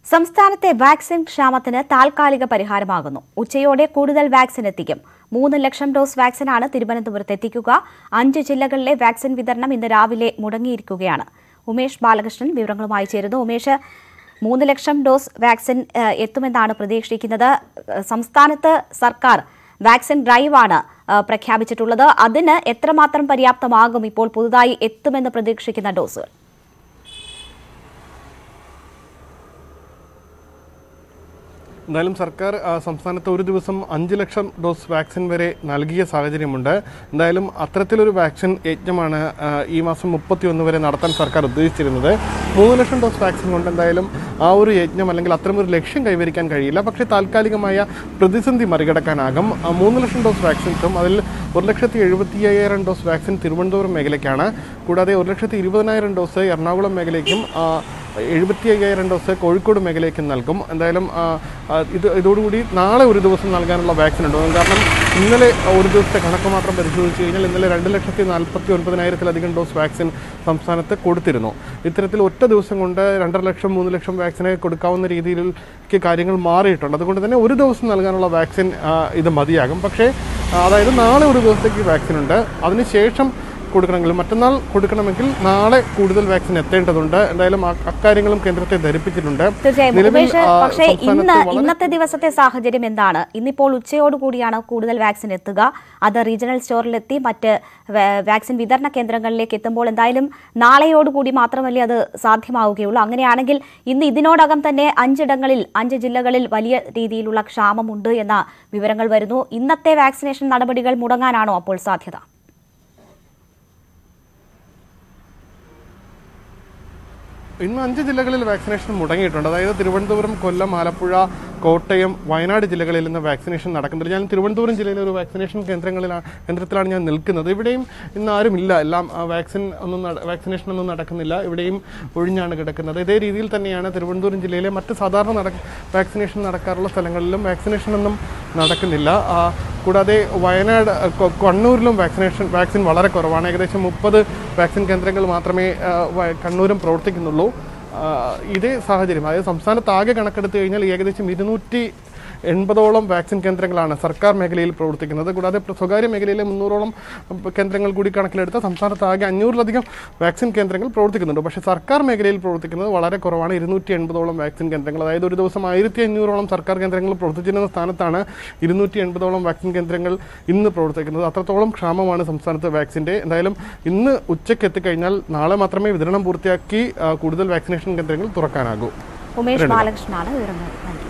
സംസ്ഥാനത്തെ വാക്സിൻ ക്ഷാമത്തിന് താൽക്കാലിക പരിഹാരമാകുന്നു ഉച്ചയോടെ കൂടുതൽ വാക്സിൻ എത്തിക്കും മൂന്ന് ലക്ഷം ഡോസ് വാക്സിനാണ് തിരുവനന്തപുരത്ത് എത്തിക്കുക അഞ്ച് ജില്ലകളിലെ വാക്സിൻ വിതരണം ഇന്ന് രാവിലെ മുടങ്ങിയിരിക്കുകയാണ് ഉമേഷ് ബാലകൃഷ്ണൻ വിവരങ്ങളുമായി ചേരുന്നു ഉമേഷ് മൂന്ന് ലക്ഷം ഡോസ് വാക്സിൻ ഏഹ്, എത്തുമെന്നാണ് പ്രതീക്ഷിക്കുന്നത് ഏഹ്, സംസ്ഥാനത്ത് സർക്കാർ വാക്സിൻ ഡ്രൈവാണ് ഏഹ്, പ്രഖ്യാപിച്ചിട്ടുള്ളത് അതിന് എത്രമാത്രം പര്യാപ്തമാകും ഇപ്പോൾ പുതുതായി എത്തുമെന്ന് പ്രതീക്ഷിക്കുന്ന ഡോസുകൾ എന്തായാലും സർക്കാർ ആ, സംസ്ഥാനത്ത് ഒരു ദിവസം അഞ്ച് ലക്ഷം ഡോസ് വാക്സിൻ വരെ നൽകിയ സാഹചര്യമുണ്ട് എന്തായാലും അത്തരത്തിലൊരു വാക്സിൻ യജ്ഞമാണ് ആ, ഈ മാസം മുപ്പത്തിയൊന്ന് വരെ നടത്താൻ സർക്കാർ ഉദ്ദേശിച്ചിരുന്നത് മൂന്ന് ലക്ഷം ഡോസ് വാക്സിൻ കൊണ്ട് എന്തായാലും ആ ഒരു യജ്ഞം അല്ലെങ്കിൽ അത്തരമൊരു ലക്ഷ്യം കൈവരിക്കാൻ കഴിയില്ല പക്ഷേ താൽക്കാലികമായ പ്രതിസന്ധി മറികടക്കാനാകും ആ, മൂന്ന് ലക്ഷം ഡോസ് വാക്സിൻസും അതിൽ ഒരു ലക്ഷത്തി എഴുപത്തി അയ്യായിരം ഡോസ് വാക്സിൻ തിരുവനന്തപുരം മേഖലയ്ക്കാണ് കൂടാതെ ഒരു ലക്ഷത്തി ഇരുപതിനായിരം ഡോസ് എറണാകുളം മേഖലയ്ക്കും ആ, എഴുപത്തി അയ്യായിരം ഡോസ് കോഴിക്കോട് മേഖലയ്ക്ക് നൽകും എന്തായാലും ആ, ആ, ഇത് ഇതോടുകൂടി നാളെ ഒരു ദിവസം നൽകാനുള്ള വാക്സിൻ ഉണ്ടാകും കാരണം ഇന്നലെ ഒരു ദിവസത്തെ കണക്ക് മാത്രം പരിശോധിച്ച് കഴിഞ്ഞാൽ ഇന്നലെ രണ്ട് ലക്ഷത്തി നാൽപ്പത്തി ഒൻപതിനായിരത്തിലധികം ഡോസ് വാക്സിൻ സംസ്ഥാനത്ത് കൊടുത്തിരുന്നു ഇത്തരത്തിൽ ഒറ്റ ദിവസം കൊണ്ട് രണ്ടര ലക്ഷം മൂന്ന് ലക്ഷം വാക്സിനെ കൊടുക്കാവുന്ന രീതിയിലേക്ക് കാര്യങ്ങൾ മാറിയിട്ടുണ്ട് അതുകൊണ്ട് തന്നെ ഒരു ദിവസം നൽകാനുള്ള വാക്സിൻ ആ, ഇത് മതിയാകും പക്ഷേ ആ, അതായത് നാളെ ഒരു ദിവസത്തേക്ക് വാക്സിൻ ഉണ്ട് അതിനുശേഷം കൊടുക്കണമെങ്കിൽ മറ്റന്നാൾ കൊടുക്കണമെങ്കിൽ നാളെ കൂടുതൽ വാക്സിൻ എത്തേണ്ടതുണ്ട് എന്തായാലും ആ- അക്കാര്യങ്ങളും കേന്ദ്രത്തെ ധരിപ്പിച്ചിട്ടുണ്ട് തീർച്ചയായും നിലവിൽ, ഉമേഷ് ആ, പക്ഷേ സംസ്ഥാനത്ത് ഇന്ന് വളരെ- ഇന്നത്തെ ദിവസത്തെ സാഹചര്യം എന്താണ് ഇന്നിപ്പോൾ ഉച്ചയോട് കൂടിയാണ് കൂടുതൽ വാക്സിൻ എത്തുക അത് റീജിയണൽ സ്റ്റോറിലെത്തി മറ്റ് വാ- വാക്സിൻ വിതരണ കേന്ദ്രങ്ങളിലേക്ക് എത്തുമ്പോൾ എന്തായാലും നാളെയോടുകൂടി മാത്രമല്ലേ അത് സാധ്യമാവുകയുള്ളൂ അങ്ങനെയാണെങ്കിൽ ഇന്ന് ഇതിനോടകം തന്നെ അഞ്ചിടങ്ങളിൽ അഞ്ച് ജില്ലകളിൽ വലിയ രീതിയിലുള്ള ക്ഷാമമുണ്ട് എന്ന വിവരങ്ങൾ വരുന്നു ഇന്നത്തെ വാക്സിനേഷൻ നടപടികൾ മുടങ്ങാനാണോ അപ്പോൾ സാധ്യത ഇന്ന് അഞ്ച് ജില്ലകളിൽ വാക്സിനേഷൻ മുടങ്ങിയിട്ടുണ്ട് അതായത് തിരുവനന്തപുരം കൊല്ലം ആലപ്പുഴ കോട്ടയം വയനാട് ജില്ലകളിൽ നിന്ന് വാക്സിനേഷൻ നടക്കുന്നുണ്ട് ഞാൻ തിരുവനന്തപുരം ജില്ലയിലെ ഒരു വാക്സിനേഷൻ കേന്ദ്രങ്ങളിലാണ് കേന്ദ്രത്തിലാണ് ഞാൻ നിൽക്കുന്നത് ഇവിടെയും ഇന്ന് ആരുമില്ല എല്ലാം ആ, വാക്സിൻ ഒന്നും നട- വാക്സിനേഷൻ ഒന്നും നടക്കുന്നില്ല ഇവിടെയും ഒഴിഞ്ഞാണ് കിടക്കുന്നത് ഇതേ രീതിയിൽ തന്നെയാണ് തിരുവനന്തപുരം ജില്ലയിലെ മറ്റ് സാധാരണ നട വാക്സിനേഷൻ നടക്കാറുള്ള സ്ഥലങ്ങളിലും വാക്സിനേഷൻ ഒന്നും നടക്കുന്നില്ല ആ, കൂടാതെ വയനാട് കൊ- കണ്ണൂരിലും വാക്സിനേഷൻ വാക്സിൻ വളരെ കുറവാണ് ഏകദേശം മുപ്പത് വാക്സിൻ കേന്ദ്രങ്ങൾ മാത്രമേ ആ, വ- കണ്ണൂരും പ്രവർത്തിക്കുന്നുള്ളൂ ആ, ഇതേ സാഹചര്യം അതായത് സംസ്ഥാനത്താകെ കണക്കെടുത്ത് കഴിഞ്ഞാൽ ഏകദേശം ഇരുന്നൂറ്റി എൺപതോളം വാക്സിൻ കേന്ദ്രങ്ങളാണ് സർക്കാർ മേഖലയിൽ പ്രവർത്തിക്കുന്നത് കൂടാതെ പ്ര- സ്വകാര്യ മേഖലയിലെ മുന്നൂറോളം കേന്ദ്രങ്ങൾ കൂടി കണക്കിലെടുത്ത സംസ്ഥാനത്താകെ അഞ്ഞൂറിലധികം വാക്സിൻ കേന്ദ്രങ്ങൾ പ്രവർത്തിക്കുന്നുണ്ട് പക്ഷേ സർക്കാർ മേഖലയിൽ പ്രവർത്തിക്കുന്നത് വളരെ കുറവാണ് ഇരുന്നൂറ്റി എൺപതോളം വാക്സിൻ കേന്ദ്രങ്ങൾ അതായത് ഒരു ദിവസം ആയിരത്തി അഞ്ഞൂറോളം സർക്കാർ കേന്ദ്രങ്ങൾ പ്രവർത്തിച്ചിരുന്ന സ്ഥാനത്താണ് ഇരുന്നൂറ്റി എൺപതോളം വാക്സിൻ കേന്ദ്രങ്ങൾ ഇന്ന് പ്രവർത്തിക്കുന്നത് അത്രത്തോളം ക്ഷാമമാണ് സംസ്ഥാനത്ത് വാക്സിൻ്റെ എന്തായാലും ഇന്ന് ഉച്ചയ്ക്ക് എത്തിക്കഴിഞ്ഞാൽ നാളെ മാത്രമേ വിതരണം പൂർത്തിയാക്കി ആ, കൂടുതൽ വാക്സിനേഷൻ കേന്ദ്രങ്ങൾ തുറക്കാനാകൂ ഉമേഷ് ബാലകൃഷ്ണനാണ് വിവരങ്ങൾ നൽകിയത്